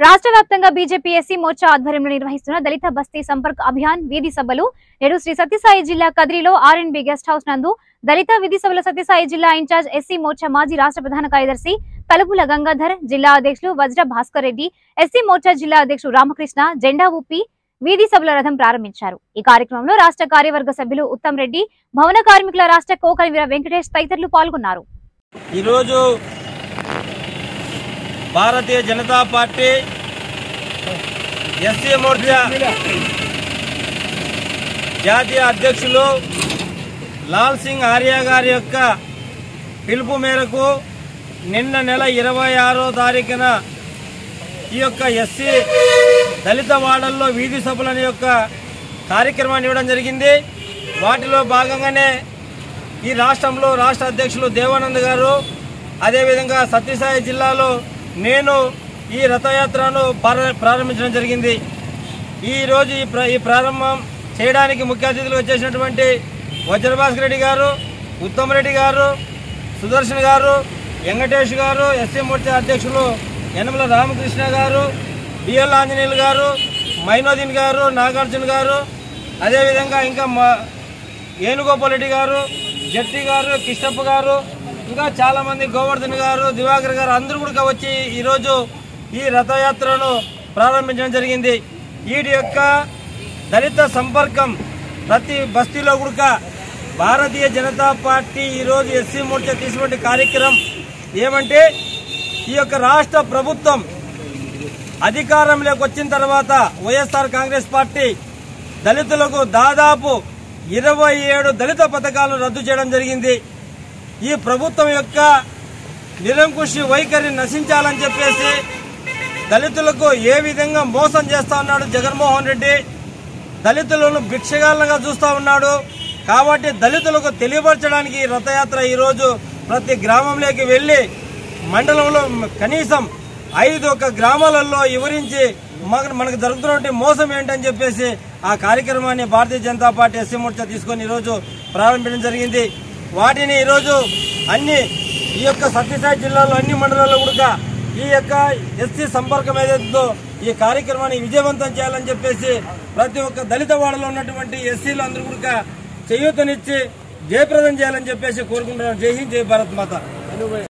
రాష్ట్ర వ్యాప్తంగా BJP SC Morcha ఆధ్వర్యంలో నిర్వహిస్తున్న దళిత బస్తీ సంపర్క్ అభియాన్ వీధి సభలు నేడు శ్రీ సత్యసాయి జిల్లా కదిరిలో ఆర్ఎన్బి గెస్ట్ హౌస్ నందు దళిత విధి సభల సత్యసాయి జిల్లా ఇన్ఛార్జ్ ఎస్సీ మోర్చా మాజీ రాష్ట్ర ప్రధాన కార్యదర్శి తలుపుల గంగాధర్ జిల్లా అధ్యక్షులు వజ్ర భాస్కర్ రెడ్డి ఎస్సీ మోర్చా జిల్లా అధ్యక్షుడు రామకృష్ణ జెండా ఊపి వీధి సభల రథం ప్రారంభించారు ఈ కార్యక్రమంలో రాష్ట్ర కార్యవర్గ సభ్యులు ఉత్తమ్ రెడ్డి భవన కార్మికుల రాష్ట్ర కోకరివీర వెంకటేష్ తదితరులు పాల్గొన్నారు ఈరోజు భారతీయ జనతా పార్టీ ఎస్సీ మోర్చా జాతీయ అధ్యక్షులు లాల్ సింగ్ ఆర్య గారి యొక్క పిలుపు మేరకు నిన్న నెల ఇరవై ఆరో తారీఖున ఈ యొక్క ఎస్సీ దళిత వాడల్లో వీధి సభల యొక్క కార్యక్రమాన్ని ఇవ్వడం జరిగింది వాటిలో భాగంగానే ఈ రాష్ట్రంలో రాష్ట్ర అధ్యక్షులు దేవానంద్ గారు అదేవిధంగా సత్యసాయి జిల్లాలో నేను ఈ రథయాత్రను ప్రార- ప్రారంభించడం జరిగింది ఈ రోజు ఈ ప్ర- ఈ ప్రారంభం చేయడానికి ముఖ్య అతిథులు వచ్చేసినటువంటి వజ్రభాస్కర్ రెడ్డి గారు ఉత్తమ్ రెడ్డి గారు సుదర్శన్ గారు వెంకటేష్ గారు ఎస్సీ మోర్చా అధ్యక్షులు యనమల రామకృష్ణ గారు బిఎల్ ఆంజనేయులు గారు మైనోదీన్ గారు నాగార్జున గారు అదేవిధంగా ఇంకా మా వేణుగోపాల్ రెడ్డి గారు జట్టి గారు కిష్టప్ప గారు ఇంకా చాలా మంది గోవర్ధన్ గారు దివాకర్ గారు అందరూ కూడా వచ్చి ఈరోజు ఈ రథయాత్రను ప్రారంభించడం జరిగింది వీటి యొక్క దళిత సంపర్కం ప్రతి బస్తీలో కూడా భారతీయ జనతా పార్టీ ఈరోజు ఎస్సీ మోర్చా తీసుకున్న కార్యక్రమం ఏమంటే ఈ యొక్క రాష్ట్ర ప్రభుత్వం అధికారంలోకి వచ్చిన తర్వాత వైఎస్ఆర్ కాంగ్రెస్ పార్టీ దళితులకు దాదాపు ఇరవై ఏడు దళిత పథకాలు రద్దు చేయడం జరిగింది ఈ ప్రభుత్వం యొక్క నిరంకుశి వైఖరి నశించాలని చెప్పేసి దళితులకు ఏ విధంగా మోసం చేస్తా ఉన్నాడు జగన్మోహన్ రెడ్డి దళితులను భిక్షగాళ్ళగా చూస్తా ఉన్నాడు కాబట్టి దళితులకు తెలియపరచడానికి ఈ రథయాత్ర ఈరోజు ప్రతి గ్రామంలోకి వెళ్ళి మండలంలో కనీసం ఐదు ఒక గ్రామాలలో వివరించి మనకు మనకు జరుగుతున్నటువంటి మోసం ఏంటని చెప్పేసి ఆ కార్యక్రమాన్ని భారతీయ జనతా పార్టీ ఎస్సీ మోర్చా తీసుకొని ఈరోజు ప్రారంభించడం జరిగింది వాటిని ఈరోజు అన్ని ఈ యొక్క సత్యసాయి జిల్లాలో అన్ని మండలాల్లో కూడా ఈ యొక్క ఎస్సీ సంపర్కం ఏదైతుందో ఈ కార్యక్రమాన్ని విజయవంతం చేయాలని చెప్పేసి ప్రతి ఒక్క దళిత వాడలో ఉన్నటువంటి ఎస్సీలు అందరూ కూడా చేయూతనిచ్చి జయప్రదం చేయాలని చెప్పేసి కోరుకుంటున్నాను జై హింద్ జై భారత్ మాత